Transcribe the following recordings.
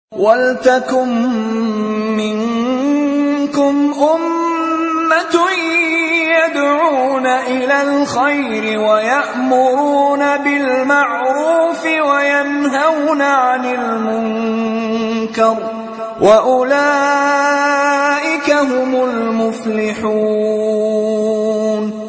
وَلْتَكُن مِّنكُمْ أُمَّةٌ يَدْعُونَ إِلَى الْخَيْرِ وَيَأْمُرُونَ بِالْمَعْرُوفِ وَيَنْهَوْنَ عَنِ الْمُنكَرِ ۚ وَأُولَٰئِكَ هُمُ الْمُفْلِحُونَ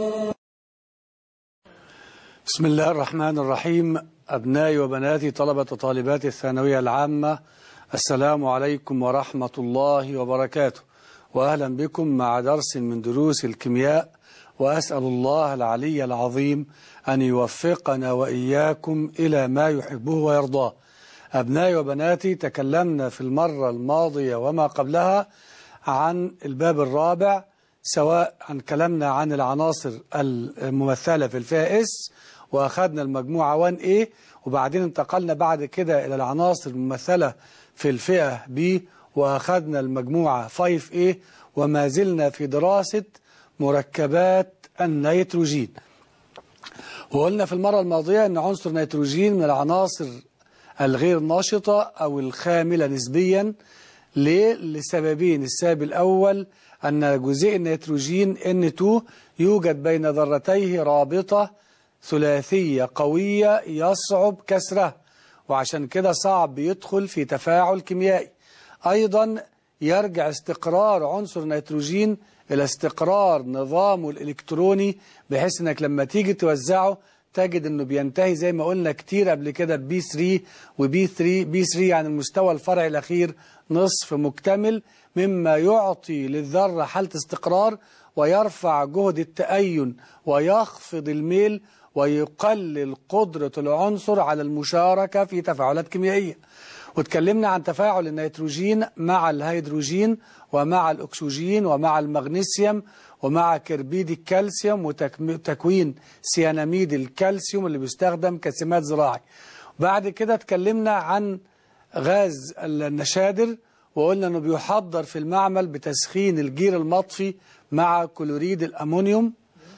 بسم الله الرحمن الرحيم أبنائي وبناتي طلبة وطالبات الثانوية العامة السلام عليكم ورحمة الله وبركاته وأهلا بكم مع درس من دروس الكيمياء وأسأل الله العلي العظيم أن يوفقنا وإياكم إلى ما يحبه ويرضاه أبنائي وبناتي تكلمنا في المرة الماضية وما قبلها عن الباب الرابع سواء عن كلامنا عن العناصر الممثلة في الفئة S وأخذنا المجموعة 1A وبعدين انتقلنا بعد كده إلى العناصر الممثلة في الفئة B وأخذنا المجموعة 5A وما زلنا في دراسة مركبات النيتروجين وقلنا في المرة الماضية أن عنصر النيتروجين من العناصر الغير ناشطة أو الخاملة نسبيا ليه؟ لسببين السبب الأول أن جزيء النيتروجين N2 يوجد بين ذرتيه رابطة ثلاثية قوية يصعب كسرها وعشان كده صعب يدخل في تفاعل كيميائي أيضا يرجع استقرار عنصر النيتروجين إلى استقرار نظامه الإلكتروني بحيث أنك لما تيجي توزعه تجد أنه بينتهي زي ما قلنا كتير قبل كده بي 3 وبي 3 بي 3 يعني المستوى الفرعي الأخير نصف مكتمل مما يعطي للذرة حالة استقرار ويرفع جهد التأين ويخفض الميل ويقلل قدرة العنصر على المشاركة في تفاعلات كيميائية وتكلمنا عن تفاعل النيتروجين مع الهيدروجين ومع الأكسجين ومع المغنيسيوم ومع كربيد الكالسيوم وتكوين سياناميد الكالسيوم اللي بيستخدم كسمات زراعي بعد كده تكلمنا عن غاز النشادر وقلنا انه بيحضر في المعمل بتسخين الجير المطفي مع كلوريد الامونيوم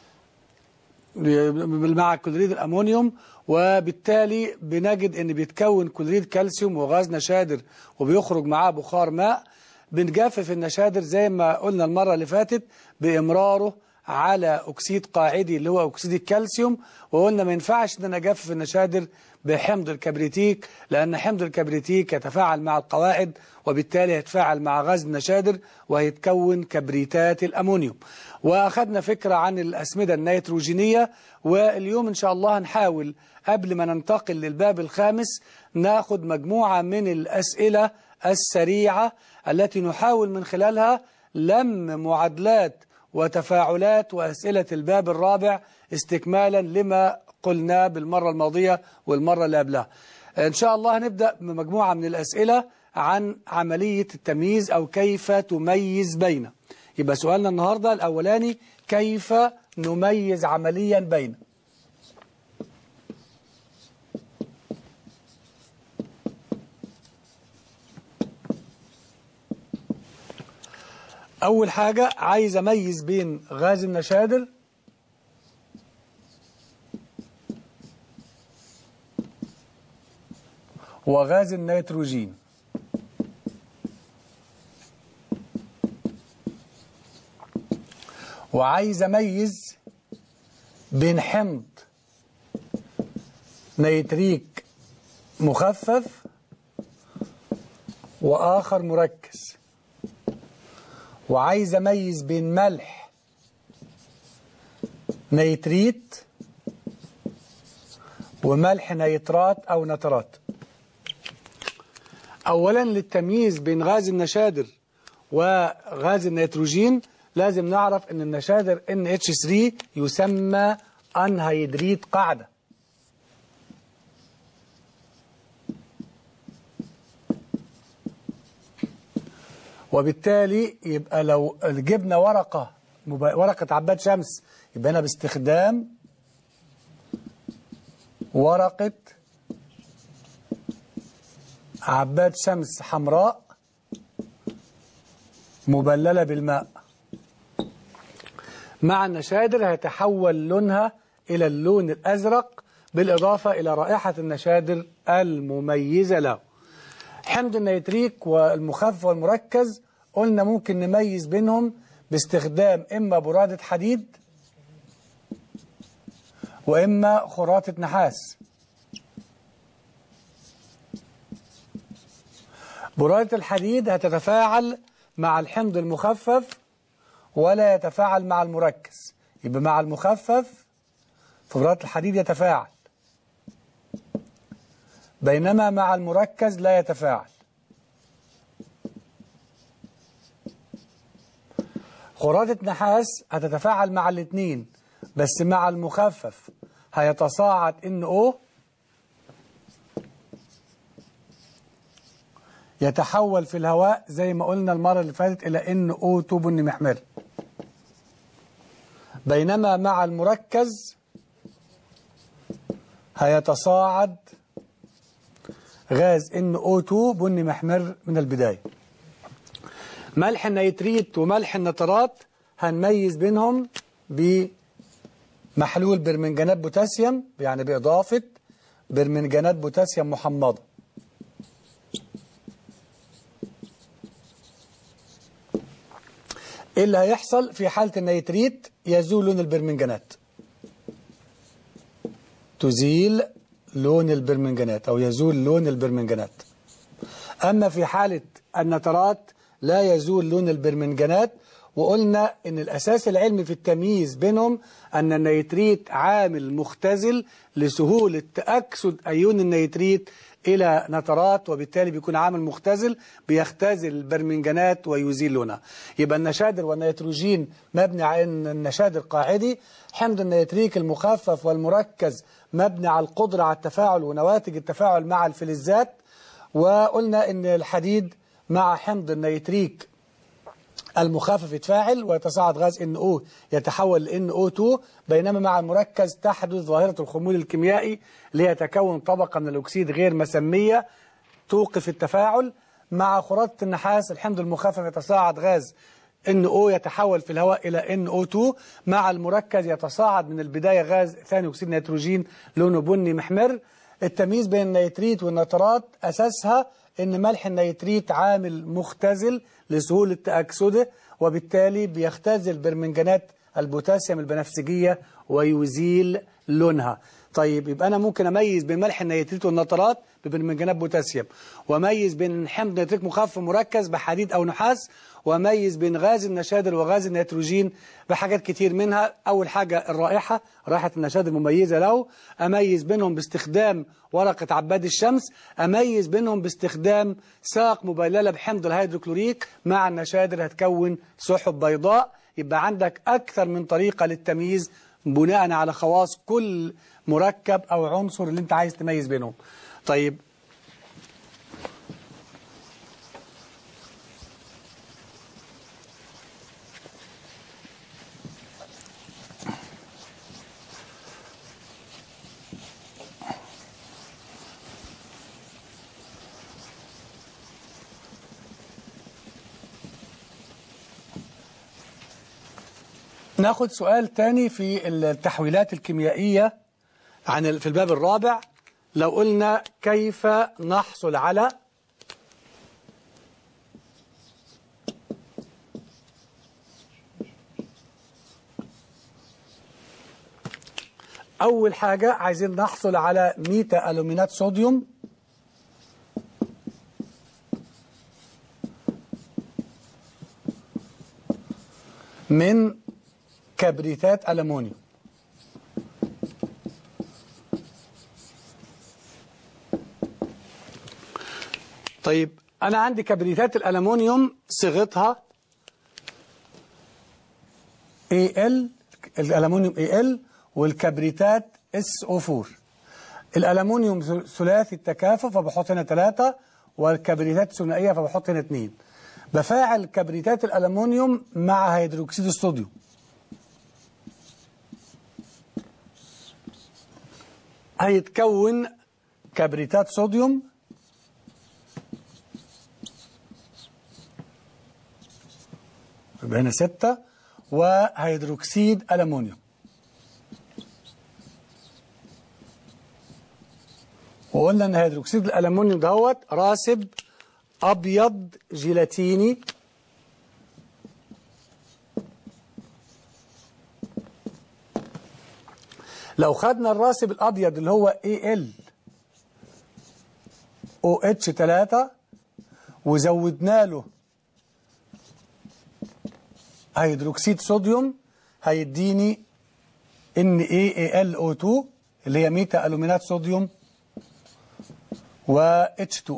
مع كلوريد الامونيوم وبالتالي بنجد ان بيتكون كلوريد كالسيوم وغاز نشادر وبيخرج معاه بخار ماء بنجفف النشادر زي ما قلنا المرة اللي فاتت بإمراره على أكسيد قاعدي اللي هو أكسيد الكالسيوم وقلنا ما ينفعش ان انا اجفف النشادر بحمض الكبريتيك لأن حمض الكبريتيك يتفاعل مع القواعد وبالتالي يتفاعل مع غاز النشادر ويتكون كبريتات الأمونيوم وأخذنا فكرة عن الأسمدة النيتروجينية واليوم إن شاء الله هنحاول قبل ما ننتقل للباب الخامس ناخد مجموعة من الأسئلة السريعة التي نحاول من خلالها لم معادلات وتفاعلات وأسئلة الباب الرابع استكمالا لما قلنا بالمرة الماضية والمرة اللي قبلها إن شاء الله هنبدأ بمجموعة من الأسئلة عن عملية التمييز أو كيف تميز بين يبقى سؤالنا النهاردة الأولاني كيف نميز عمليا بين أول حاجة عايز أميز بين غاز النشادر وغاز النيتروجين وعايز أميز بين حمض نيتريك مخفف وآخر مركز وعايز أميز بين ملح نيتريت وملح نيترات أو نترات أولا للتمييز بين غاز النشادر وغاز النيتروجين لازم نعرف أن النشادر NH3 يسمى أنهيدريت قاعدة وبالتالي يبقى لو جبنا ورقة ورقة عباد شمس يبقى أنا باستخدام ورقة عباد شمس حمراء مبللة بالماء مع النشادر هيتحول لونها إلى اللون الأزرق بالإضافة إلى رائحة النشادر المميزة له حمض النيتريك والمخفف والمركز قلنا ممكن نميز بينهم باستخدام إما برادة حديد وإما خراطة نحاس برادة الحديد هتتفاعل مع الحمض المخفف ولا يتفاعل مع المركز يبقى مع المخفف في برادة الحديد يتفاعل بينما مع المركز لا يتفاعل خراطة نحاس هتتفاعل مع الاثنين بس مع المخفف هيتصاعد ان او يتحول في الهواء زي ما قلنا المرة اللي فاتت إلى ان او 2 بني محمر بينما مع المركز هيتصاعد غاز ان او 2 بني محمر من البداية ملح النيتريت وملح النترات هنميز بينهم بمحلول برمنجانات بوتاسيوم يعني بإضافة برمنجانات بوتاسيوم محمضة ايه اللي هيحصل في حالة النيتريت يزول لون البرمنجانات تزيل لون البرمنجانات أو يزول لون البرمنجانات أما في حالة النترات لا يزول لون البرمنجانات وقلنا ان الاساس العلمي في التمييز بينهم ان النيتريت عامل مختزل لسهولة تأكسد ايون النيتريت الى نترات وبالتالي بيكون عامل مختزل بيختزل البرمنجانات ويزيل لونها يبقى النشادر والنيتروجين مبني على ان النشادر قاعدي حمض النيتريك المخفف والمركز مبني على القدرة على التفاعل ونواتج التفاعل مع الفلزات وقلنا ان الحديد مع حمض النيتريك المخفف يتفاعل ويتصاعد غاز NO يتحول ل NO2 بينما مع المركز تحدث ظاهرة الخمول الكيميائي اللي هي تكون طبقة من الأكسيد غير مسمية توقف التفاعل مع خراطة النحاس الحمض المخفف يتصاعد غاز NO يتحول في الهواء إلى NO2 مع المركز يتصاعد من البداية غاز ثاني أكسيد نيتروجين لونه بني محمر التمييز بين النيتريت والنترات أساسها ان ملح النيتريت عامل مختزل لسهولة تأكسده وبالتالي بيختزل برمنجانات البوتاسيوم البنفسجية ويزيل لونها طيب يبقى أنا ممكن أميز بين ملح النيتريت والنترات ببرمنجانات بوتاسيوم وأميز بين حمض نيتريك مخفف مركز بحديد أو نحاس وأميز بين غاز النشادر وغاز النيتروجين بحاجات كتير منها أول حاجة الرائحة رائحة النشادر مميزة له أميز بينهم باستخدام ورقة عباد الشمس أميز بينهم باستخدام ساق مبللة بحمض الهيدروكلوريك مع النشادر هتكون سحب بيضاء يبقى عندك أكثر من طريقة للتمييز بناء على خواص كل مركب أو عنصر اللي أنت عايز تميز بينهم طيب ناخد سؤال تاني في التحويلات الكيميائية عن في الباب الرابع لو قلنا كيف نحصل على أول حاجة عايزين نحصل على ميتا ألومينات صوديوم من كبريتات ألمونيوم طيب أنا عندي كبريتات الألمونيوم صيغتها AL الألمونيوم AL والكبريتات SO4 الألمونيوم ثلاثي التكافؤ فبحط هنا ثلاثة والكبريتات ثنائية فبحط هنا اثنين بفاعل كبريتات الألمونيوم مع هيدروكسيد الصوديوم هيتكون كبريتات صوديوم يبقى هنا ستة وهيدروكسيد ألمونيوم وقلنا ان هيدروكسيد الألمونيوم دوت راسب أبيض جيلاتيني لو خدنا الراسب الأبيض اللي هو AL OH 3 وزودنا له هيدروكسيد صوديوم هيديني NaAlO2 اللي هي ميتا ألومينات صوديوم و H2O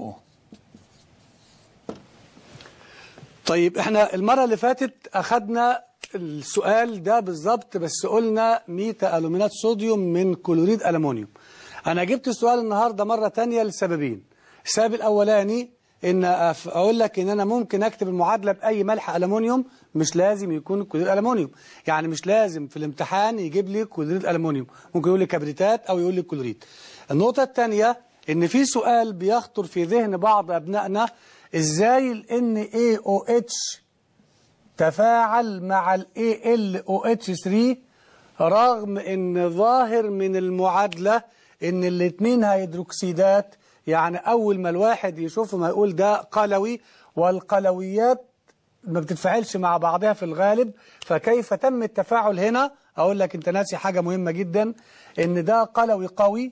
طيب احنا المرة اللي فاتت أخدنا السؤال ده بالظبط بس قلنا ميتا ألومينات صوديوم من كلوريد ألمونيوم أنا جبت السؤال النهاردة مرة تانية لسببين السبب الأولاني إن أقول لك إن أنا ممكن أكتب المعادلة بأي ملح ألمونيوم مش لازم يكون كلوريد ألمونيوم يعني مش لازم في الامتحان يجيب لي كلوريد ألمونيوم ممكن يقول لي كبريتات أو يقول لي كلوريد النقطة الثانية إن في سؤال بيخطر في ذهن بعض أبنائنا إزاي ال NaOH تفاعل مع ال AlOH3 رغم ان ظاهر من المعادلة ان الاثنين هيدروكسيدات يعني اول ما الواحد يشوفهم هيقول ده قلوي والقلويات ما بتتفاعلش مع بعضها في الغالب فكيف تم التفاعل هنا اقول لك انت ناسي حاجة مهمة جدا ان ده قلوي قوي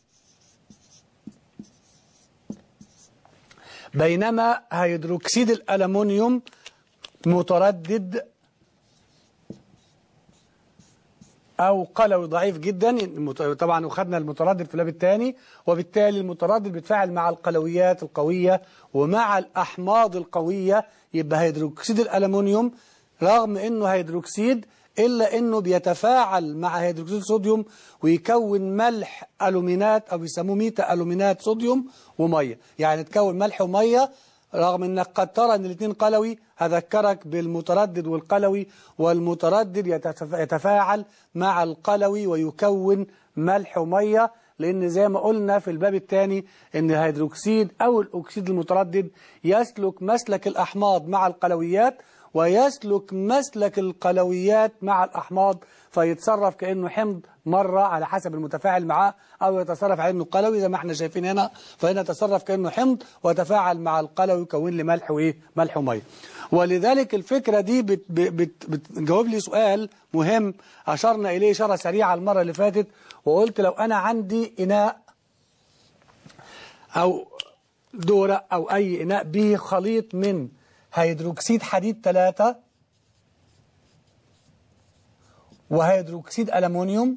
بينما هيدروكسيد الألمنيوم متردد أو قلوي ضعيف جدا طبعا وخدنا المتردد في الباب الثاني وبالتالي المتردد بيتفاعل مع القلويات القوية ومع الأحماض القوية يبقى هيدروكسيد الألمنيوم رغم أنه هيدروكسيد إلا أنه بيتفاعل مع هيدروكسيد الصوديوم ويكون ملح ألومينات أو بيسموه ميتا ألومينات صوديوم ومية يعني تكون ملح ومية رغم أنك قد ترى أن الاثنين قلوي هذكرك بالمتردد والقلوي والمتردد يتفاعل مع القلوي ويكون ملح ومية لأن زي ما قلنا في الباب الثاني أن الهيدروكسيد أو الأكسيد المتردد يسلك مسلك الأحماض مع القلويات ويسلك مسلك القلويات مع الأحماض فيتصرف كأنه حمض مرة على حسب المتفاعل معاه أو يتصرف على أنه قلوي زي ما احنا شايفين هنا فهنا يتصرف كأنه حمض ويتفاعل مع القلوي يكون لي ملح وإيه ملح ومية ولذلك الفكرة دي بت بت بتجاوب لي سؤال مهم أشرنا إليه إشارة سريعة المرة اللي فاتت وقلت لو أنا عندي إناء أو دورة أو أي إناء به خليط من هيدروكسيد حديد 3 وهيدروكسيد ألمونيوم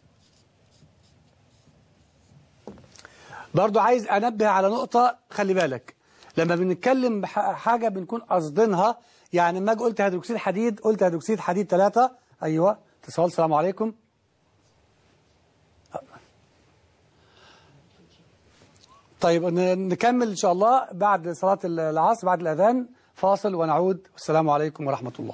برضو عايز أنبه على نقطة خلي بالك لما بنتكلم حاجة بنكون قصدينها يعني لما اجي قلت هيدروكسيد حديد قلت هيدروكسيد حديد 3 أيوة اتصال السلام عليكم طيب نكمل إن شاء الله بعد صلاة العصر بعد الأذان فاصل ونعود والسلام عليكم ورحمة الله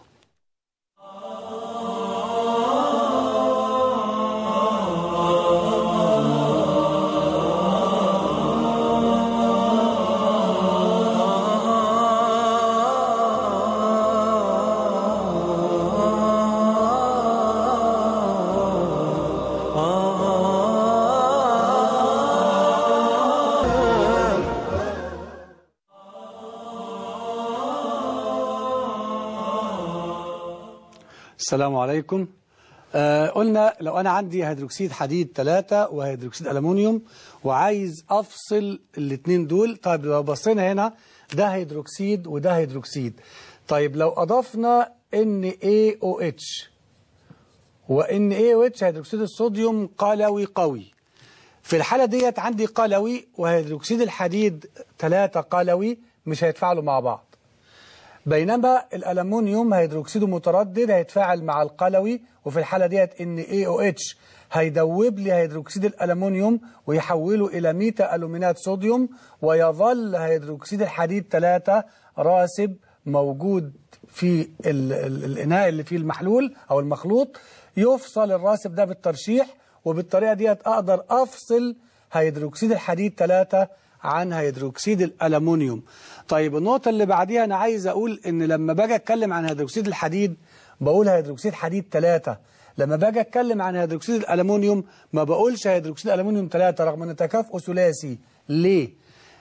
السلام عليكم آه قلنا لو أنا عندي هيدروكسيد حديد 3 وهيدروكسيد ألمونيوم وعايز أفصل الاثنين دول طيب لو بصينا هنا ده هيدروكسيد وده هيدروكسيد طيب لو أضفنا NaOH وNaOH هيدروكسيد الصوديوم قلوي قوي في الحالة ديت عندي قلوي وهيدروكسيد الحديد 3 قلوي مش هيتفاعلوا مع بعض بينما الألمونيوم هيدروكسيده متردد هيتفاعل مع القلوي وفي الحالة ديت ان AOH هيدوب لي هيدروكسيد الألمونيوم ويحوله إلى ميتا ألومينات صوديوم ويظل هيدروكسيد الحديد 3 راسب موجود في ال ال الإناء اللي فيه المحلول أو المخلوط يفصل الراسب ده بالترشيح وبالطريقة ديت أقدر أفصل هيدروكسيد الحديد 3 عن هيدروكسيد الألمونيوم طيب النقطة اللي بعديها أنا عايز أقول إن لما باجي أتكلم عن هيدروكسيد الحديد بقول هيدروكسيد حديد 3 لما باجي أتكلم عن هيدروكسيد الألمونيوم ما بقولش هيدروكسيد الألمونيوم 3 رغم أن تكافؤه ثلاثي ليه؟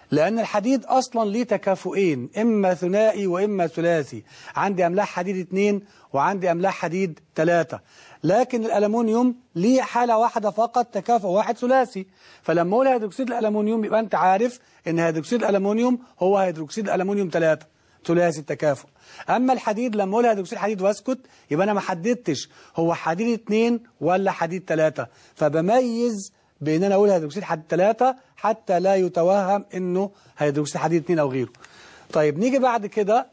لأن الحديد أصلا ليه تكافؤين إما ثنائي وإما ثلاثي عندي أملاح حديد اتنين وعندي أملاح حديد ثلاثة لكن الألمونيوم ليه حالة واحدة فقط تكافؤ واحد ثلاثي فلما أقول هيدروكسيد الألمونيوم يبقى أنت عارف إن هيدروكسيد الألمونيوم هو هيدروكسيد الألمونيوم ثلاثة ثلاثي التكافؤ أما الحديد لما أقول هيدروكسيد حديد واسكت يبقى أنا ما حددتش هو حديد اتنين ولا حديد ثلاثة فبميز بان انا اقول هيدروكسيد حديد 3 حتى لا يتوهم انه هيدروكسيد حديد 2 او غيره طيب نيجي بعد كده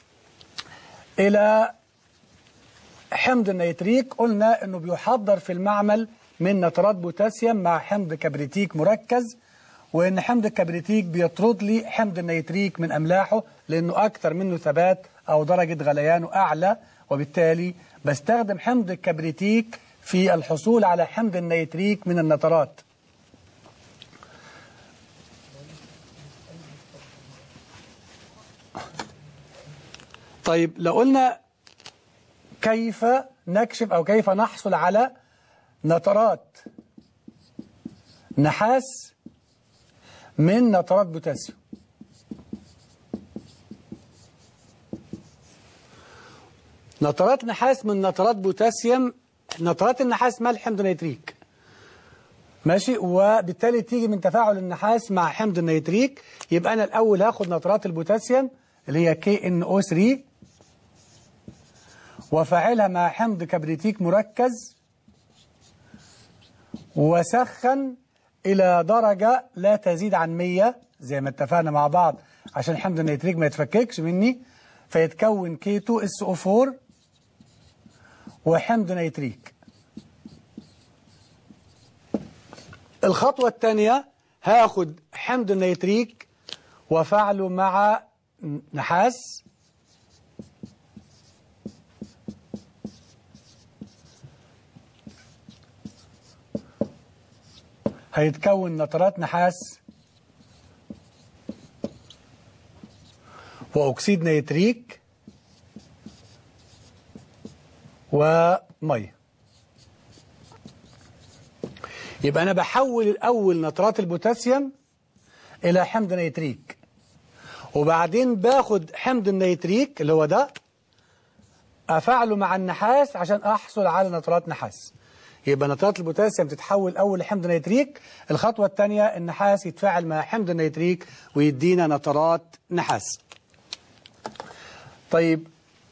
الى حمض النيتريك قلنا انه بيحضر في المعمل من نترات بوتاسيوم مع حمض كبريتيك مركز وان حمض الكبريتيك بيطرد لي حمض النيتريك من املاحه لانه اكثر منه ثبات او درجة غليانه اعلى وبالتالي بستخدم حمض الكبريتيك في الحصول على حمض النيتريك من النترات طيب لو قلنا كيف نكشف أو كيف نحصل على نترات نحاس من نترات بوتاسيوم نترات نحاس من نترات بوتاسيوم نترات النحاس مال حمض نيتريك ماشي وبالتالي تيجي من تفاعل النحاس مع حمض النيتريك يبقى أنا الأول هاخد نترات البوتاسيوم اللي هي KNO3 وفاعلها مع حمض كبريتيك مركز وسخن إلى درجة لا تزيد عن 100 زي ما اتفقنا مع بعض عشان حمض النيتريك ما يتفككش مني فيتكون K2SO4 وحمض نيتريك الخطوة الثانية هاخد حمض النيتريك وفعله مع نحاس هيتكون نترات نحاس وأكسيد نيتريك ومية يبقى أنا بحول الأول نترات البوتاسيوم إلى حمض نيتريك وبعدين باخد حمض النيتريك اللي هو ده أفعله مع النحاس عشان أحصل على نترات نحاس يبقى نترات البوتاسيوم تتحول أول لحمض نيتريك الخطوة الثانية النحاس يتفاعل مع حمض النيتريك ويدينا نترات نحاس طيب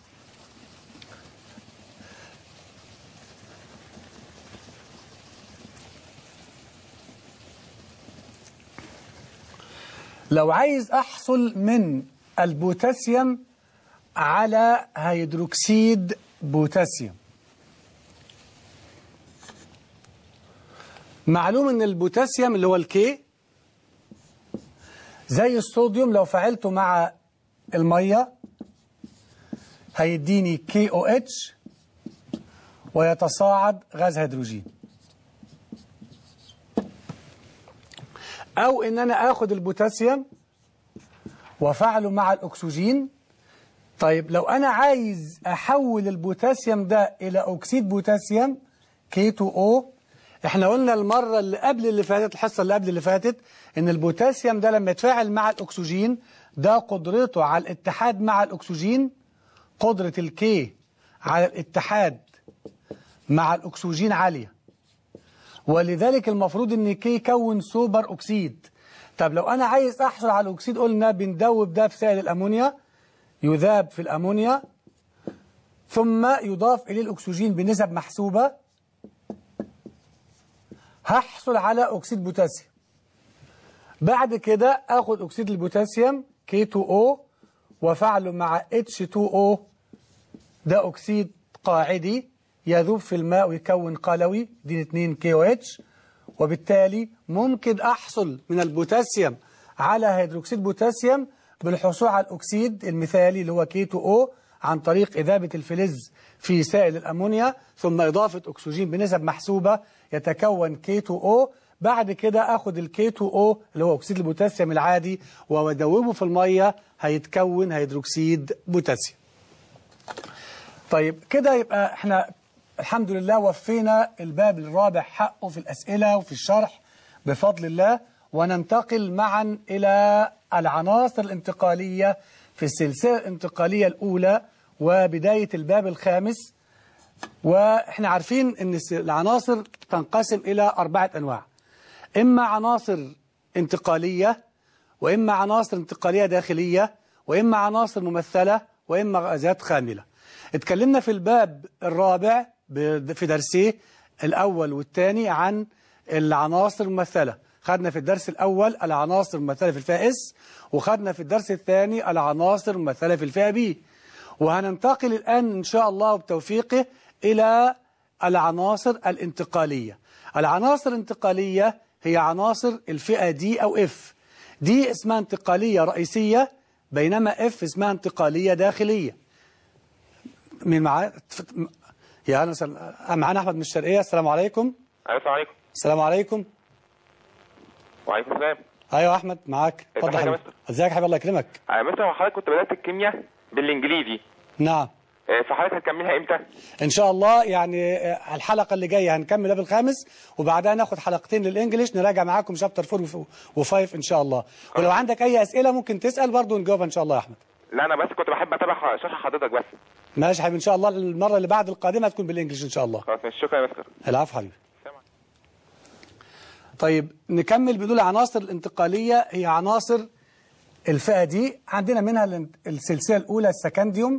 لو عايز أحصل من البوتاسيوم على هيدروكسيد بوتاسيوم معلوم ان البوتاسيوم اللي هو الكي زي الصوديوم لو فعلته مع المية هيديني كي او اتش ويتصاعد غاز هيدروجين او ان انا اخد البوتاسيوم وفعله مع الاكسجين طيب لو انا عايز احول البوتاسيوم ده الى اكسيد بوتاسيوم K2O احنا قلنا المرة اللي قبل اللي فاتت الحصة اللي قبل اللي فاتت ان البوتاسيوم ده لما يتفاعل مع الاكسجين ده قدرته على الاتحاد مع الاكسجين قدرة الكي على الاتحاد مع الاكسجين عالية ولذلك المفروض ان كي يكون سوبر اكسيد طب لو انا عايز احصل على الاكسيد قلنا بندوب ده في سائل الامونيا يذاب في الامونيا ثم يضاف اليه الاكسجين بنسب محسوبه هحصل على أكسيد بوتاسيوم بعد كده أخد أكسيد البوتاسيوم K2O وفعله مع H2O ده أكسيد قاعدي يذوب في الماء ويكون قلوي دي 2 KOH وبالتالي ممكن أحصل من البوتاسيوم على هيدروكسيد بوتاسيوم بالحصول على الأكسيد المثالي اللي هو K2O عن طريق إذابة الفلز في سائل الأمونيا ثم إضافة أكسجين بنسب محسوبة يتكون K2O بعد كده أخد ال K2O اللي هو أكسيد البوتاسيوم العادي وأدوبه في المية هيتكون هيدروكسيد بوتاسيوم طيب كده يبقى احنا الحمد لله وفينا الباب الرابع حقه في الأسئلة وفي الشرح بفضل الله وننتقل معا إلى العناصر الانتقالية في السلسلة الانتقالية الأولى وبداية الباب الخامس وإحنا عارفين أن العناصر تنقسم إلى أربعة أنواع إما عناصر انتقالية وإما عناصر انتقالية داخلية وإما عناصر ممثلة وإما غازات خاملة اتكلمنا في الباب الرابع في درسيه الأول والثاني عن العناصر الممثلة خدنا في الدرس الأول العناصر الممثلة في الفئة S وخدنا في الدرس الثاني العناصر الممثلة في الفئة B وهننتقل الآن إن شاء الله بتوفيقه إلى العناصر الانتقالية العناصر الانتقالية هي عناصر الفئة D أو F دي اسمها انتقالية رئيسية بينما F اسمها انتقالية داخلية مين معايا يا اهلا وسهلا معانا احمد من الشرقيه السلام عليكم السلام عليكم السلام عليكم وعليكم السلام ايوه احمد معاك ازيك اتفضل يا حبيبي مستر؟ ازيك يا حبيبي الله يكرمك آه، مثلا حضرتك كنت بدأت الكيمياء بالانجليزي نعم آه، فحضرتك هتكملها امتى؟ ان شاء الله يعني آه، الحلقه اللي جايه هنكمل الباب الخامس وبعدها ناخد حلقتين للانجليش نراجع معاكم شابتر 4 و5 ان شاء الله ولو عندك اي اسئله ممكن تسال برضه نجاوبها ان شاء الله يا احمد لا انا بس كنت بحب اتابع ح- شرح حضرتك بس ماشي يا حبيبي ان شاء الله المره اللي بعد القادمه هتكون بالانجليش ان شاء الله خلاص ماشي شكرا يا مستر العفو حبيبي سلام. طيب نكمل بنقول العناصر الانتقالية هي عناصر الفئة دي عندنا منها الانت- السلسلة الأولى السكنديوم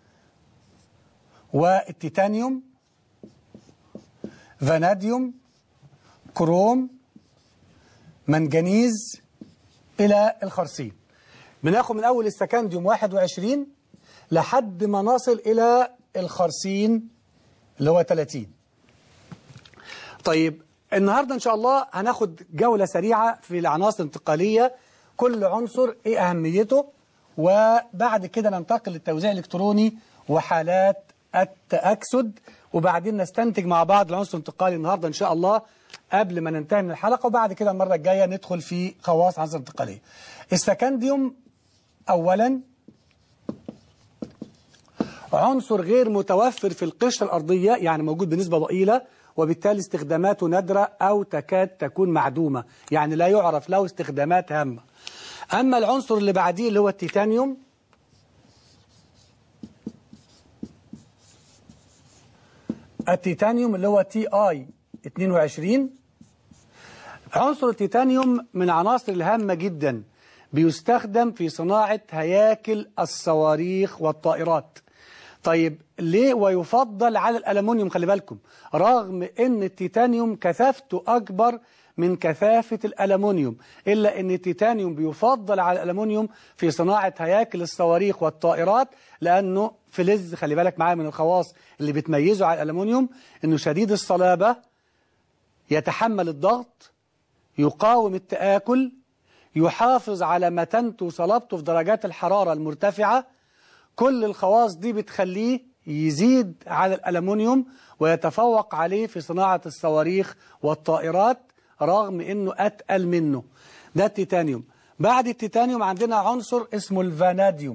والتيتانيوم فاناديوم كروم منجنيز إلى الخرسين بناخد من أول السكنديوم 21 لحد ما نصل إلى الخرسين اللي هو 30 طيب النهاردة إن شاء الله هناخد جولة سريعة في العناصر الانتقالية كل عنصر إيه أهميته وبعد كده ننتقل للتوزيع الإلكتروني وحالات التأكسد وبعدين نستنتج مع بعض العنصر الانتقالي النهاردة إن شاء الله قبل ما ننتهي من الحلقة وبعد كده المرة الجاية ندخل في خواص عناصر انتقالية السكنديوم أولا عنصر غير متوفر في القشرة الأرضية يعني موجود بنسبة ضئيلة وبالتالي استخداماته نادرة أو تكاد تكون معدومة يعني لا يعرف له استخدامات هامة أما العنصر اللي بعديه اللي هو التيتانيوم التيتانيوم اللي هو تي اي 22 عنصر التيتانيوم من عناصر الهامة جدا بيستخدم في صناعة هياكل الصواريخ والطائرات طيب ليه ويفضل على الألمنيوم خلي بالكم رغم ان التيتانيوم كثافته أكبر من كثافة الألمنيوم إلا أن التيتانيوم بيفضل على الألمنيوم في صناعة هياكل الصواريخ والطائرات لأنه فلز خلي بالك معايا من الخواص اللي بتميزه على الألمنيوم أنه شديد الصلابة يتحمل الضغط يقاوم التآكل يحافظ على متانته وصلابته في درجات الحرارة المرتفعة كل الخواص دي بتخليه يزيد على الألمنيوم ويتفوق عليه في صناعة الصواريخ والطائرات رغم أنه أتقل منه ده التيتانيوم بعد التيتانيوم عندنا عنصر اسمه الفاناديوم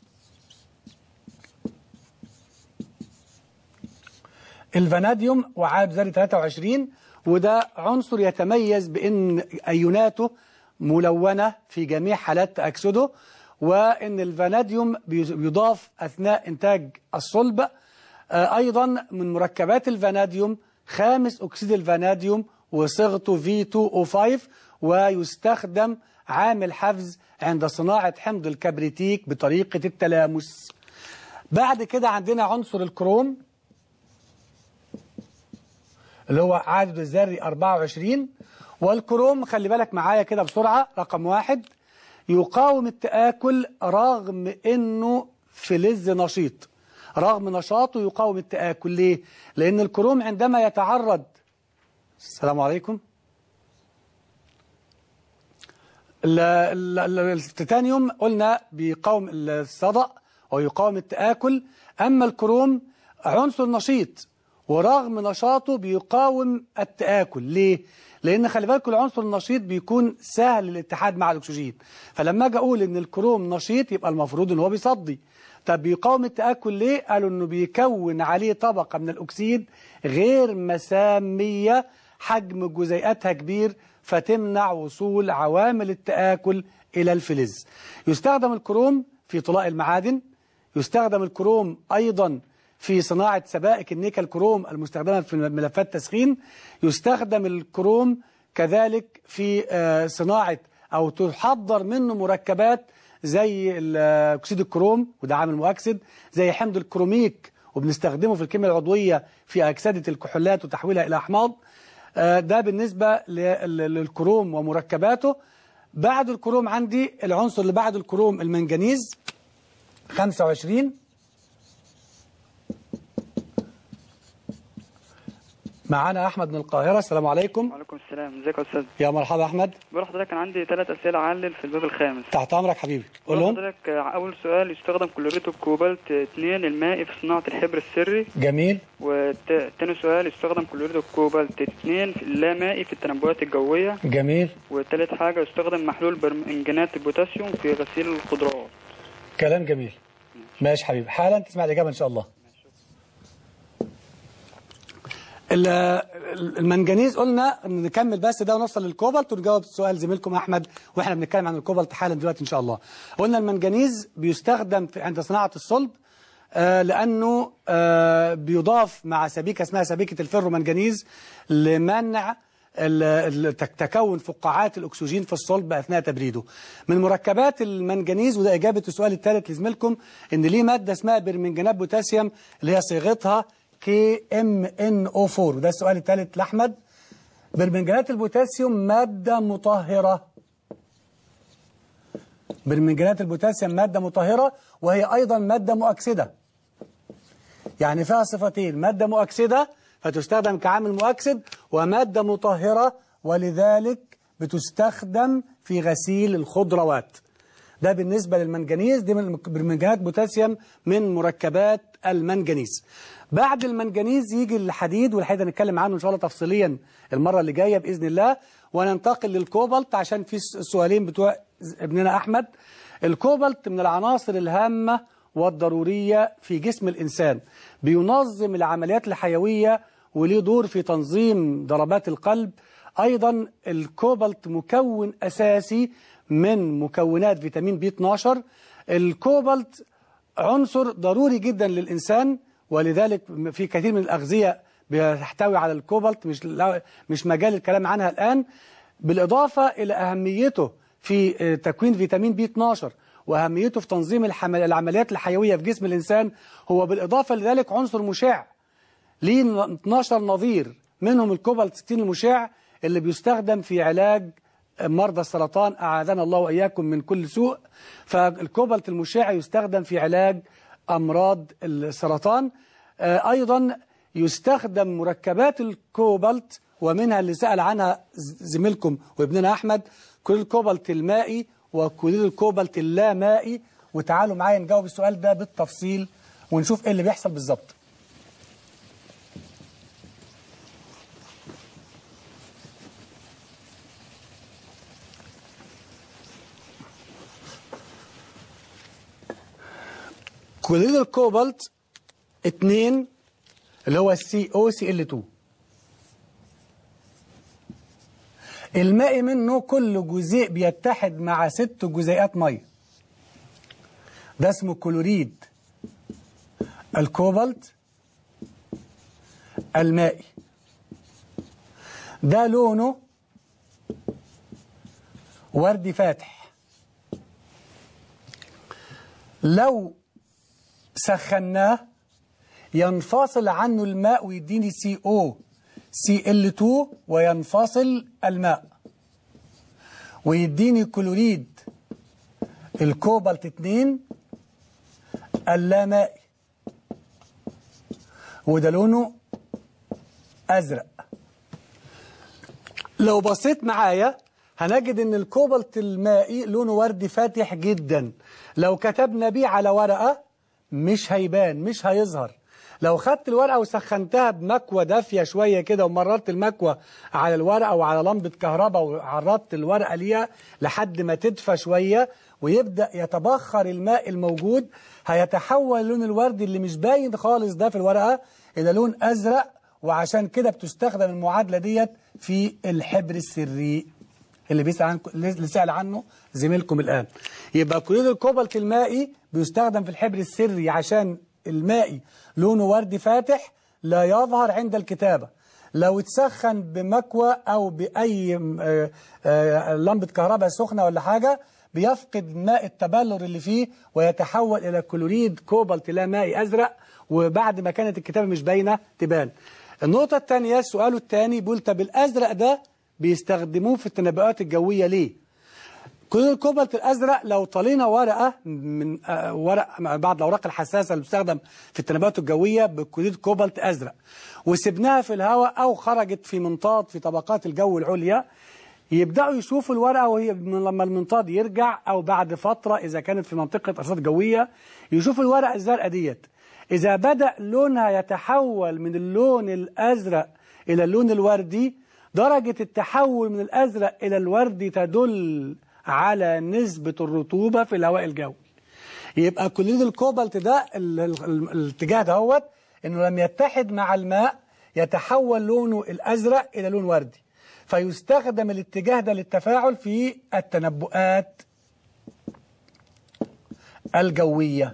الفاناديوم وعاب ذري 23 وده عنصر يتميز بأن أيوناته ملونة في جميع حالات تأكسده وأن الفاناديوم بيضاف أثناء إنتاج الصلب آه، أيضا من مركبات الفاناديوم خامس أكسيد الفاناديوم وصيغته V2O5 ويستخدم عامل حفز عند صناعة حمض الكبريتيك بطريقة التلامس بعد كده عندنا عنصر الكروم اللي هو عدد الذري 24 والكروم خلي بالك معايا كده بسرعة رقم واحد يقاوم التآكل رغم انه فلز نشيط رغم نشاطه يقاوم التآكل ليه؟ لأن الكروم عندما يتعرض السلام عليكم ال- ال- ال- التيتانيوم قلنا بيقاوم الصدأ ويقاوم التآكل أما الكروم عنصر نشيط ورغم نشاطه بيقاوم التآكل ليه؟ لأن خلي بالكم العنصر النشيط بيكون سهل الاتحاد مع الأكسجين فلما أجي أقول إن الكروم نشيط يبقى المفروض إن هو بيصدي طب بيقاوم التآكل ليه؟ قالوا إنه بيكون عليه طبقة من الأكسيد غير مسامية حجم جزيئاتها كبير فتمنع وصول عوامل التآكل إلى الفلز يستخدم الكروم في طلاء المعادن يستخدم الكروم أيضا في صناعة سبائك النيكل كروم المستخدمة في ملفات التسخين يستخدم الكروم كذلك في آه، صناعة أو تحضر منه مركبات زي ال- أكسيد الكروم وده عامل مؤكسد زي حمض الكروميك وبنستخدمه في الكيمياء العضوية في أكسدة الكحولات وتحويلها إلى أحماض آه، ده بالنسبة لل- للكروم ومركباته بعد الكروم عندي العنصر اللي بعد الكروم المنجنيز 25 معانا أحمد من القاهرة السلام عليكم وعليكم السلام ازيك يا استاذ يا مرحبا أحمد بقول لحضرتك كان عندي ثلاث اسئله علل في الباب الخامس تحت أمرك حبيبي بقول قول لهم لحضرتك آه، اول سؤال يستخدم كلوريد الكوبالت 2 المائي في صناعه الحبر السري جميل وتاني سؤال يستخدم كلوريد الكوبالت 2 في اللامائي في التنبؤات الجويه جميل وتالت حاجه يستخدم محلول برمنجانات البوتاسيوم في غسيل الخضروات كلام جميل ماشي حبيبي حالا تسمع الإجابة إن شاء الله ال- المنجنيز قلنا نكمل بس ده ونوصل للكوبالت ونجاوب سؤال زميلكم احمد واحنا بنتكلم عن الكوبالت حالا دلوقتي ان شاء الله قلنا المنجنيز بيستخدم في عند صناعه الصلب آه لانه آه بيضاف مع سبيكه اسمها سبيكه الفيرومنجنيز لمنع ال- ال- تك- تكون فقاعات الاكسجين في الصلب اثناء تبريده من مركبات المنجنيز وده اجابه السؤال الثالث لزميلكم ان ليه ماده اسمها برمنجانات بوتاسيوم اللي هي صيغتها كي ام ان او 4 وده السؤال الثالث لاحمد برمنجانات البوتاسيوم ماده مطهره برمنجانات البوتاسيوم ماده مطهره وهي ايضا ماده مؤكسده يعني فيها صفتين ماده مؤكسده فتستخدم كعامل مؤكسد وماده مطهره ولذلك بتستخدم في غسيل الخضروات ده بالنسبة للمنجنيز دي من برمنجانات بوتاسيوم من مركبات المنجنيز بعد المنجنيز يجي الحديد والحديد هنتكلم عنه إن شاء الله تفصيليا المرة اللي جاية بإذن الله وننتقل للكوبالت عشان في السؤالين بتوع ابننا أحمد الكوبالت من العناصر الهامة والضرورية في جسم الإنسان بينظم العمليات الحيوية وليه دور في تنظيم ضربات القلب أيضا الكوبالت مكون أساسي من مكونات فيتامين بي 12 الكوبالت عنصر ضروري جدا للإنسان ولذلك في كثير من الأغذية بتحتوي على الكوبالت مش لا- مش مجال الكلام عنها الآن بالإضافة إلى أهميته في آه، تكوين فيتامين بي 12 وأهميته في تنظيم الحمل- العمليات الحيوية في جسم الإنسان هو بالإضافة لذلك عنصر مشع ليه 12 نظير منهم الكوبالت 60 المشع اللي بيستخدم في علاج مرضى السرطان أعاذنا الله وإياكم من كل سوء فالكوبالت المشع يستخدم في علاج أمراض السرطان آه، أيضا يستخدم مركبات الكوبالت ومنها اللي سأل عنها ز- زميلكم وابننا أحمد كل الكوبالت المائي وكل الكوبالت اللامائي وتعالوا معايا نجاوب السؤال ده بالتفصيل ونشوف ايه اللي بيحصل بالظبط كلوريد الكوبالت 2 اللي هو السي او سي ال 2 المائي منه كل جزيء بيتحد مع ست جزيئات ميه ده اسمه كلوريد الكوبالت المائي ده لونه وردي فاتح لو سخناه ينفصل عنه الماء ويديني سي او سي ال 2 وينفصل الماء ويديني كلوريد الكوبالت 2 اللامائي وده لونه ازرق لو بصيت معايا هنجد ان الكوبالت المائي لونه وردي فاتح جدا لو كتبنا بيه على ورقة مش هيبان مش هيظهر لو خدت الورقة وسخنتها بمكوى دافية شوية كده ومررت المكوى على الورقة وعلى لمبة كهرباء وعرضت الورقة ليها لحد ما تدفى شوية ويبدأ يتبخر الماء الموجود هيتحول لون الورد اللي مش باين خالص ده في الورقة إلى لون أزرق وعشان كده بتستخدم المعادلة ديت في الحبر السري اللي بيسأل عنه اللي سأل عنه زميلكم الآن يبقى كلوريد الكوبالت المائي بيستخدم في الحبر السري عشان المائي لونه وردي فاتح لا يظهر عند الكتابة لو اتسخن بمكوى أو بأي آه، آه، لمبة كهرباء سخنة ولا حاجة بيفقد ماء التبلور اللي فيه ويتحول إلى كلوريد كوبالت لا مائي أزرق وبعد ما كانت الكتابة مش باينة تبان النقطة الثانية السؤال الثاني بيقول طب الأزرق ده بيستخدموه في التنبؤات الجوية ليه؟ كلوريد الكوبالت الأزرق لو طلينا ورقة من آه، ورق بعض الأوراق الحساسة اللي بتستخدم في التنبؤات الجوية بكلوريد كوبالت أزرق وسبناها في الهواء أو خرجت في منطاد في طبقات الجو العليا يبدأوا يشوفوا الورقة وهي من- لما المنطاد يرجع أو بعد فترة إذا كانت في منطقة أرصاد جوية يشوفوا الورقة الزرقاء ديت إذا بدأ لونها يتحول من اللون الأزرق إلى اللون الوردي درجة التحول من الأزرق إلى الوردي تدل على نسبة الرطوبة في الهواء الجوي يبقى كلوريد الكوبالت ده ال- ال- ال- الاتجاه دهوت انه لم يتحد مع الماء يتحول لونه الازرق الى لون وردي فيستخدم الاتجاه ده للتفاعل في التنبؤات الجوية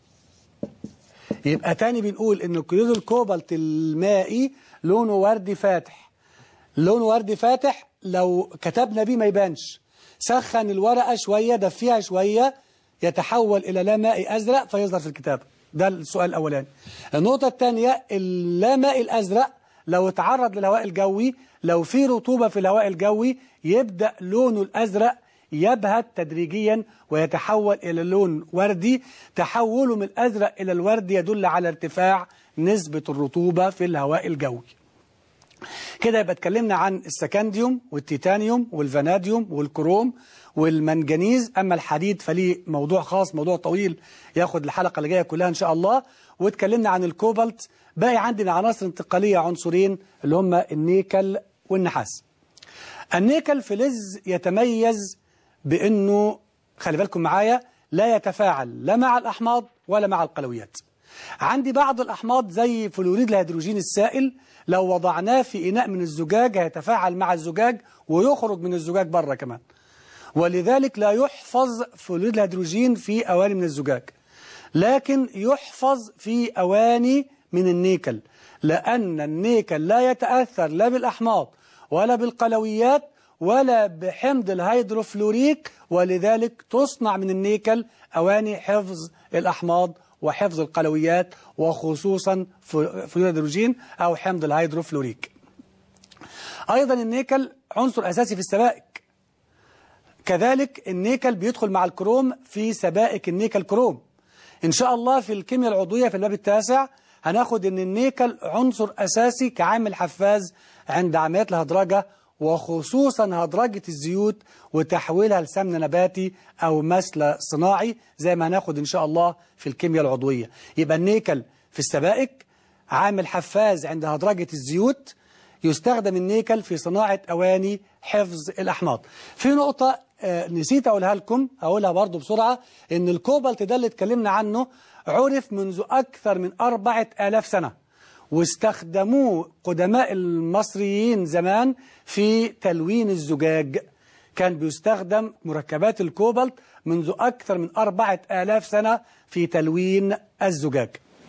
يبقى تاني بنقول ان كلوريد الكوبالت المائي لونه وردي فاتح لونه وردي فاتح لو كتبنا بيه ما يبانش سخن الورقة شوية دفيها شوية يتحول إلى لا مائي أزرق فيظهر في الكتاب ده السؤال الأولاني النقطة الثانية اللا مائي الأزرق لو اتعرض للهواء الجوي لو في رطوبة في الهواء الجوي يبدأ لونه الأزرق يبهت تدريجيا ويتحول إلى لون وردي تحوله من الأزرق إلى الوردي يدل على ارتفاع نسبة الرطوبة في الهواء الجوي كده يبقى اتكلمنا عن السكنديوم والتيتانيوم والفاناديوم والكروم والمنجنيز أما الحديد فليه موضوع خاص موضوع طويل ياخد الحلقة اللي جاية كلها إن شاء الله واتكلمنا عن الكوبالت باقي عندنا عناصر انتقالية عنصرين اللي هم النيكل والنحاس النيكل فلز يتميز بأنه خلي بالكم معايا لا يتفاعل لا مع الأحماض ولا مع القلويات عندي بعض الأحماض زي فلوريد الهيدروجين السائل لو وضعناه في إناء من الزجاج هيتفاعل مع الزجاج ويخرج من الزجاج بره كمان ولذلك لا يحفظ فلوريد الهيدروجين في أواني من الزجاج لكن يحفظ في أواني من النيكل لأن النيكل لا يتأثر لا بالأحماض ولا بالقلويات ولا بحمض الهيدروفلوريك ولذلك تصنع من النيكل أواني حفظ الأحماض وحفظ القلويات وخصوصا فلوريد الهيدروجين أو حمض الهيدروفلوريك أيضا النيكل عنصر أساسي في السبائك كذلك النيكل بيدخل مع الكروم في سبائك النيكل كروم إن شاء الله في الكيمياء العضوية في الباب التاسع هناخد أن النيكل عنصر أساسي كعامل حفاز عند عمليات الهدرجة وخصوصا هدرجة الزيوت وتحويلها لسمن نباتي أو مسل صناعي زي ما هناخد إن شاء الله في الكيمياء العضوية يبقى النيكل في السبائك عامل حفاز عند هدرجة الزيوت يستخدم النيكل في صناعة أواني حفظ الأحماض في نقطة آه، نسيت أقولها لكم أقولها برضو بسرعة إن الكوبالت ده اللي اتكلمنا عنه عرف منذ أكثر من أربعة آلاف سنة واستخدموه قدماء المصريين زمان في تلوين الزجاج كان بيستخدم مركبات الكوبالت منذ أكثر من أربعة آلاف سنة في تلوين الزجاج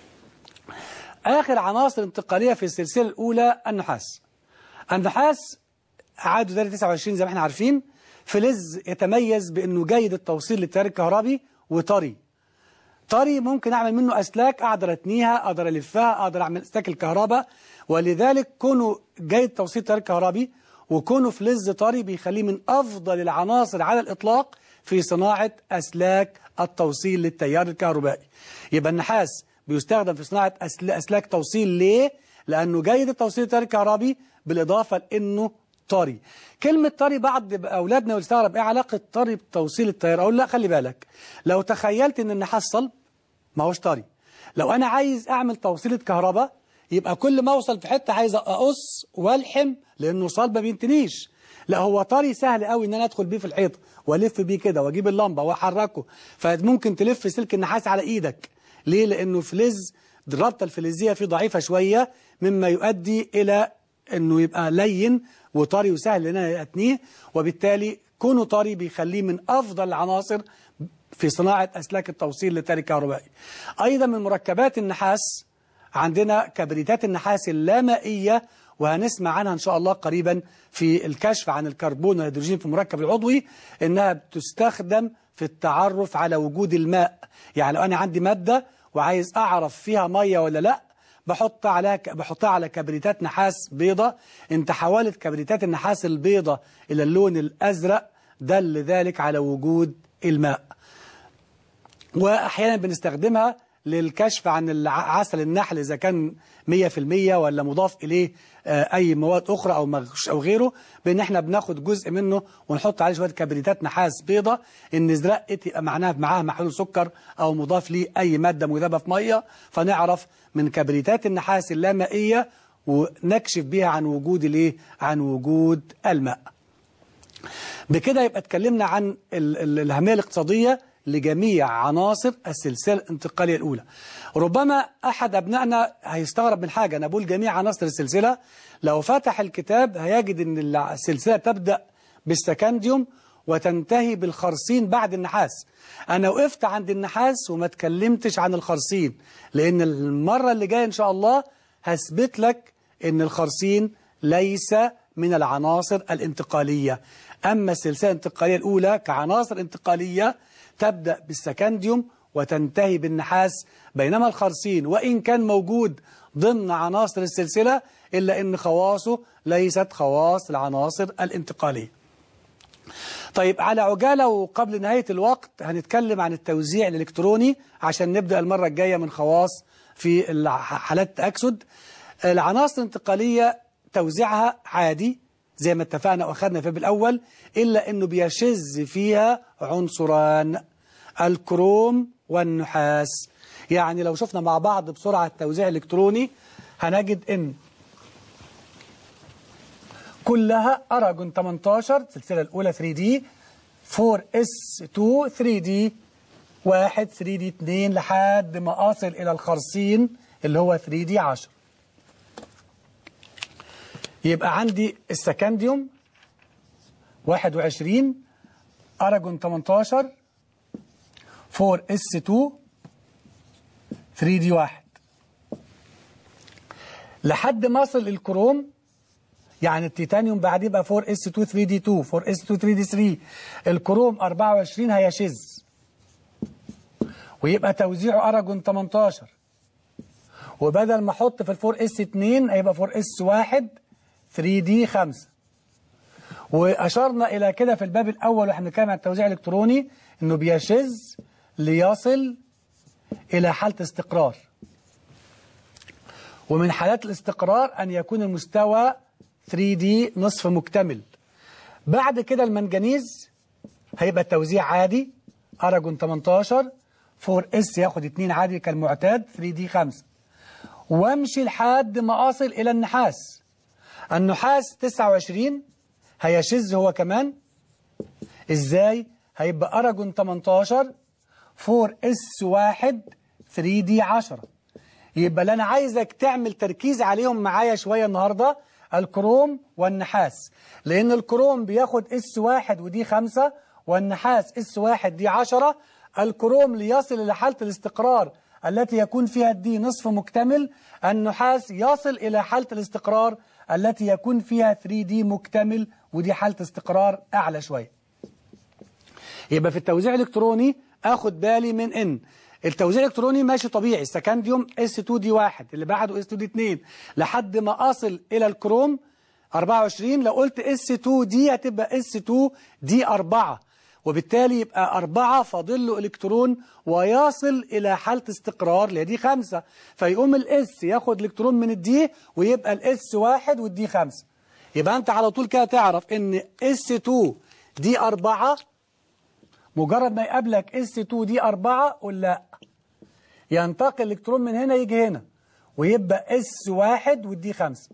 آخر عناصر انتقالية في السلسلة الأولى النحاس النحاس عاده ده 29 زي ما احنا عارفين فلز يتميز بأنه جيد التوصيل للتيار الكهربي وطري طري ممكن أعمل منه أسلاك أقدر أتنيها أقدر ألفها أقدر أعمل أسلاك الكهرباء ولذلك كونه جيد توصيل التيار الكهربي وكونه فلز طري بيخليه من أفضل العناصر على الإطلاق في صناعة أسلاك التوصيل للتيار الكهربائي يبقى النحاس بيستخدم في صناعة أسل- أسلاك توصيل ليه؟ لأنه جيد التوصيل للتيار الكهربي بالإضافة لأنه طري كلمة طري بعض أولادنا يستغرب إيه علاقة طري بتوصيل التيار أقول لا خلي بالك لو تخيلت إن النحاس صلب ما هوش طري لو أنا عايز أعمل توصيلة كهرباء يبقى كل ما أوصل في حتة عايز أقص والحم لأنه صلب ما بينتنيش لا هو طري سهل قوي ان انا ادخل بيه في الحيط والف بيه كده واجيب اللمبه واحركه فممكن تلف سلك النحاس على ايدك ليه لانه فلز الرابطه الفلزيه فيه ضعيفه شويه مما يؤدي الى انه يبقى لين وطري وسهل لنا نتنيه وبالتالي كونه طري بيخليه من أفضل العناصر في صناعة أسلاك التوصيل للتيار الكهربائي أيضا من مركبات النحاس عندنا كبريتات النحاس اللامائية وهنسمع عنها إن شاء الله قريبا في الكشف عن الكربون والهيدروجين في المركب العضوي إنها بتستخدم في التعرف على وجود الماء يعني لو أنا عندي مادة وعايز أعرف فيها مية ولا لأ بحط عليها بحطها على كبريتات نحاس بيضة ان تحولت كبريتات النحاس البيضة إلى اللون الأزرق دل ذلك على وجود الماء وأحيانا بنستخدمها للكشف عن الع- عسل النحل إذا كان 100% ولا مضاف إليه آه، أي مواد أخرى أو مغش أو غيره بأن احنا بناخد جزء منه ونحط عليه شوية كبريتات نحاس بيضة إن ازرقت يبقى معناها معاها محلول سكر أو مضاف ليه أي مادة مذابة في مية فنعرف من كبريتات النحاس اللامائية ونكشف بيها عن وجود الايه عن وجود الماء بكده يبقى اتكلمنا عن ال- ال- الأهمية الاقتصادية لجميع عناصر السلسلة الانتقالية الأولى ربما أحد أبنائنا هيستغرب من حاجة أنا بقول جميع عناصر السلسلة لو فتح الكتاب هيجد أن السلسلة تبدأ بالسكنديوم وتنتهي بالخرسين بعد النحاس أنا وقفت عند النحاس وما اتكلمتش عن الخرسين لأن المرة اللي جاية إن شاء الله هثبت لك أن الخرسين ليس من العناصر الانتقالية أما السلسلة الانتقالية الأولى كعناصر انتقالية تبدأ بالسكنديوم وتنتهي بالنحاس بينما الخرسين وإن كان موجود ضمن عناصر السلسلة إلا أن خواصه ليست خواص العناصر الانتقالية طيب على عجالة وقبل نهاية الوقت هنتكلم عن التوزيع الإلكتروني عشان نبدأ المرة الجاية من خواص في الع- حالات التأكسد العناصر الانتقالية توزيعها عادي زي ما اتفقنا وأخذنا في الأول إلا أنه بيشذ فيها عنصران الكروم والنحاس يعني لو شفنا مع بعض بسرعة التوزيع الإلكتروني هنجد أن كلها أراجون 18 السلسلة الأولى 3D 4S2 3D 1 3D 2 لحد ما أصل إلى الخرسين اللي هو 3D 10 يبقى عندي السكنديوم 21 أراجون 18 4S2 3D 1 لحد ما أصل الكروم يعني التيتانيوم بعد يبقى 4S2 3D2 4S2 3D3 الكروم 24 هيشذ ويبقى توزيعه أراجون 18 وبدل ما احط في الفور اس 2 هيبقى فور اس 1 3 دي 5 واشرنا الى كده في الباب الاول واحنا بنتكلم عن التوزيع الالكتروني انه بيشذ ليصل الى حاله استقرار ومن حالات الاستقرار ان يكون المستوى 3 دي نصف مكتمل بعد كده المنجنيز هيبقى التوزيع عادي اراجون 18 4 اس ياخد 2 عادي كالمعتاد 3 دي 5 وامشي لحد ما اصل الى النحاس النحاس 29 هيشذ هو كمان ازاي هيبقى اراجون 18 4 اس 1 3 دي 10 يبقى اللي انا عايزك تعمل تركيز عليهم معايا شويه النهارده الكروم والنحاس لان الكروم بياخد اس 1 ودي 5 والنحاس اس 1 دي 10 الكروم ليصل الى حاله الاستقرار التي يكون فيها الدي نصف مكتمل النحاس يصل إلى حالة الاستقرار التي يكون فيها 3D مكتمل ودي حالة استقرار أعلى شوية يبقى في التوزيع الإلكتروني أخد بالي من إن التوزيع الإلكتروني ماشي طبيعي السكنديوم S2D1 اللي بعده S2D2 لحد ما أصل إلى الكروم 24 لو قلت S2D هتبقى S2D4 وبالتالي يبقى أربعة فاضل له إلكترون ويصل إلى حالة استقرار اللي هي دي خمسة فيقوم الإس ياخد إلكترون من الدي ويبقى الإس واحد والدي خمسة يبقى أنت على طول كده تعرف إن إس 2 دي أربعة مجرد ما يقابلك إس 2 دي أربعة قول لا ينتقل الإلكترون من هنا يجي هنا ويبقى إس واحد والدي خمسة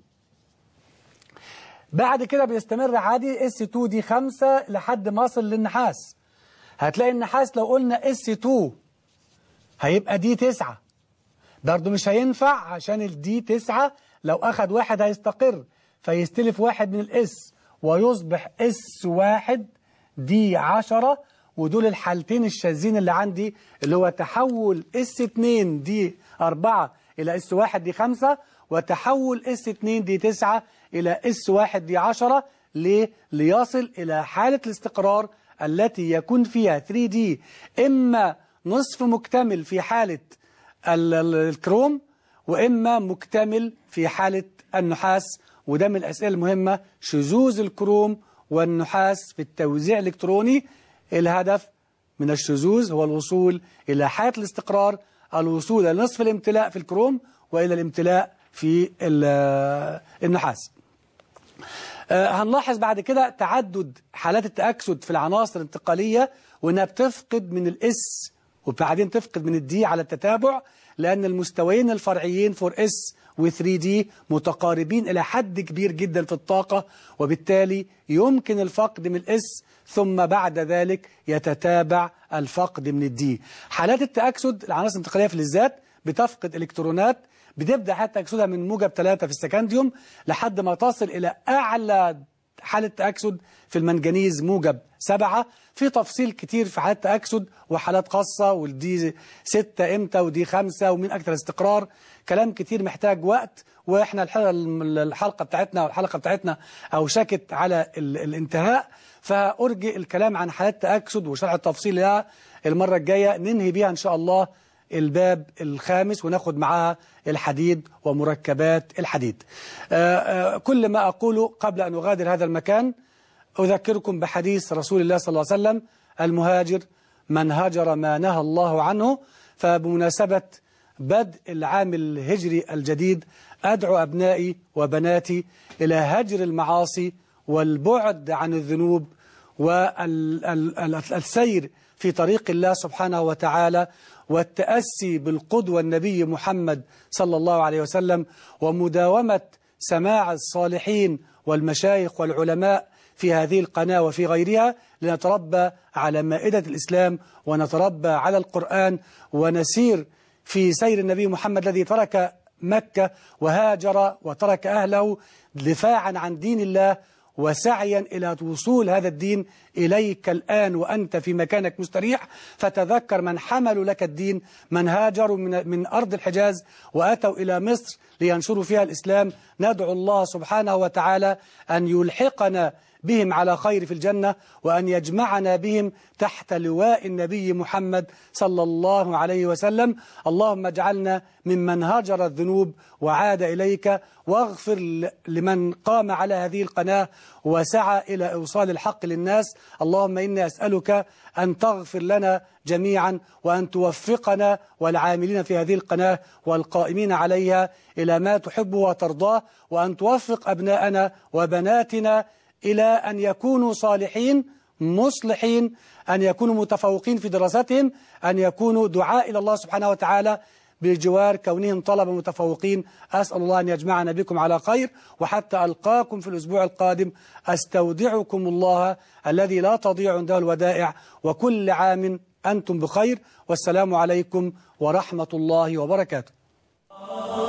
بعد كده بيستمر عادي اس 2 دي 5 لحد ما اصل للنحاس هتلاقي النحاس لو قلنا اس 2 هيبقى دي 9 برضه مش هينفع عشان الدي 9 لو اخد واحد هيستقر فيستلف واحد من الاس ويصبح اس واحد دي 10 ودول الحالتين الشاذين اللي عندي اللي هو تحول اس 2 دي 4 إلى اس 1 دي 5 وتحول اس 2 دي 9 إلى اس 1 دي 10 ليه؟ ليصل إلى حالة الاستقرار التي يكون فيها 3D إما نصف مكتمل في حالة ال- ال- الكروم وإما مكتمل في حالة النحاس وده من الأسئلة المهمة شذوذ الكروم والنحاس في التوزيع الإلكتروني الهدف من الشذوذ هو الوصول إلى حالة الاستقرار الوصول إلى نصف الامتلاء في الكروم وإلى الامتلاء في ال- النحاس آه، هنلاحظ بعد كده تعدد حالات التأكسد في العناصر الانتقالية وإنها بتفقد من الإس وبعدين تفقد من الدي على التتابع لأن المستويين الفرعيين 4S و 3D متقاربين إلى حد كبير جدا في الطاقة وبالتالي يمكن الفقد من الإس ثم بعد ذلك يتتابع الفقد من الدي حالات التأكسد العناصر الانتقالية في الذات بتفقد إلكترونات بتبدأ حتى تأكسدها من موجب 3 في السكنديوم لحد ما تصل إلى أعلى حالة تأكسد في المنجنيز موجب سبعة في تفصيل كتير في حالات تأكسد وحالات خاصة والدي ستة امتى ودي خمسة ومين أكثر استقرار كلام كتير محتاج وقت واحنا الحلقة, الحلقة بتاعتنا والحلقة بتاعتنا أوشكت على ال- الانتهاء فأرجئ الكلام عن حالات تأكسد وشرح التفصيل لها المرة الجاية ننهي بيها إن شاء الله الباب الخامس وناخد معاها الحديد ومركبات الحديد آه، آه، كل ما أقوله قبل أن أغادر هذا المكان أذكركم بحديث رسول الله صلى الله عليه وسلم المهاجر من هاجر ما نهى الله عنه فبمناسبة بدء العام الهجري الجديد أدعو أبنائي وبناتي إلى هجر المعاصي والبعد عن الذنوب والسير في طريق الله سبحانه وتعالى والتأسي بالقدوة النبي محمد صلى الله عليه وسلم ومداومة سماع الصالحين والمشايخ والعلماء في هذه القناة وفي غيرها لنتربى على مائدة الإسلام ونتربى على القرآن ونسير في سير النبي محمد الذي ترك مكة وهاجر وترك أهله دفاعا عن دين الله وسعيا إلى وصول هذا الدين إليك الآن وأنت في مكانك مستريح فتذكر من حملوا لك الدين من هاجروا من, من أرض الحجاز وأتوا إلى مصر لينشروا فيها الإسلام ندعو الله سبحانه وتعالى أن يلحقنا بهم على خير في الجنة وأن يجمعنا بهم تحت لواء النبي محمد صلى الله عليه وسلم اللهم اجعلنا ممن هاجر الذنوب وعاد إليك واغفر ل- لمن قام على هذه القناة وسعى إلى إوصال الحق للناس اللهم إني أسألك أن تغفر لنا جميعا وأن توفقنا والعاملين في هذه القناة والقائمين عليها إلى ما تحبه وترضاه وأن توفق أبناءنا وبناتنا إلى أن يكونوا صالحين مصلحين أن يكونوا متفوقين في دراستهم أن يكونوا دعاء إلى الله سبحانه وتعالى بجوار كونهم طلبة متفوقين أسأل الله أن يجمعنا بكم على خير وحتى ألقاكم في الأسبوع القادم أستودعكم الله الذي لا تضيع عنده الودائع وكل عام أنتم بخير والسلام عليكم ورحمة الله وبركاته